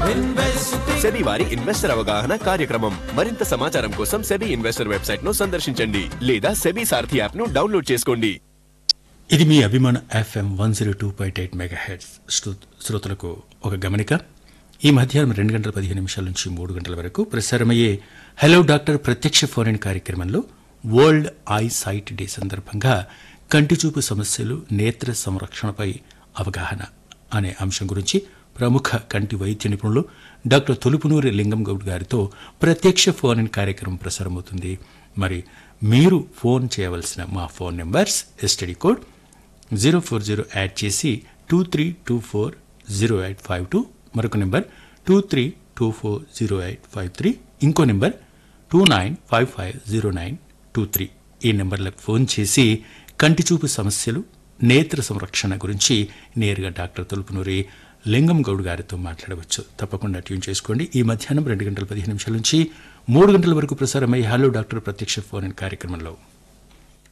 SEBI వారి investor అవగాహన కార్యక్రమం మరింత సమాచారం కోసం సెబీ ఇన్వెస్టర్ వెబ్సైట్ ను సందర్శించండి లేదా సెబీ సారథి యాప్ ను డౌన్లోడ్ చేసుకోండి ఇది మీ అభిమాన FM one zero two point eight megahertz శ్రోతలకు ఒక గమనిక ఈ మధ్యాహ్నం రెండు గంటల పదిహేను నిమిషాల నుంచి మూడు గంటల వరకు ప్రసారమయ్యే హలో డాక్టర్ ప్రత్యక్ష ఫోన్ ఇన్ కార్యక్రమంలో వరల్డ్ ఐ సైట్ డే సందర్భంగా కంటి చూపు సమస్యలు నేత్ర సంరక్షణపై అవగాహన అనే అంశం గురించి ప్రముఖ కంటి వైద్య నిపుణులు డాక్టర్ తొలుపునూరి లింగం గౌడ్ గారితో ప్రత్యక్ష ఫోన్ ఇన్ కార్యక్రమం ప్రసారమవుతుంది మరి మీరు ఫోన్ చేయవలసిన మా phone numbers STD code zero four zero add చేసి two three two four zero eight five two మరొక number two three two four zero eight five three ఇంకో number two nine five five zero nine two three ఈ నెంబర్లకు phone చేసి కంటి చూపు సమస్యలు నేత్ర సంరక్షణ గురించి నేరుగా డాక్టర్ తలుపునూరి లింగం గౌడ్ గారితో మాట్లాడవచ్చు తప్పకుండా ట్యూన్ చేసుకోండి ఈ మధ్యాహ్నం రెండు గంటల పదిహేను నిమిషాల నుంచి మూడు గంటల వరకు ప్రసారమై హలో డాక్టర్ ప్రత్యక్ష ఫోన్ ఇన్ కార్యక్రమంలో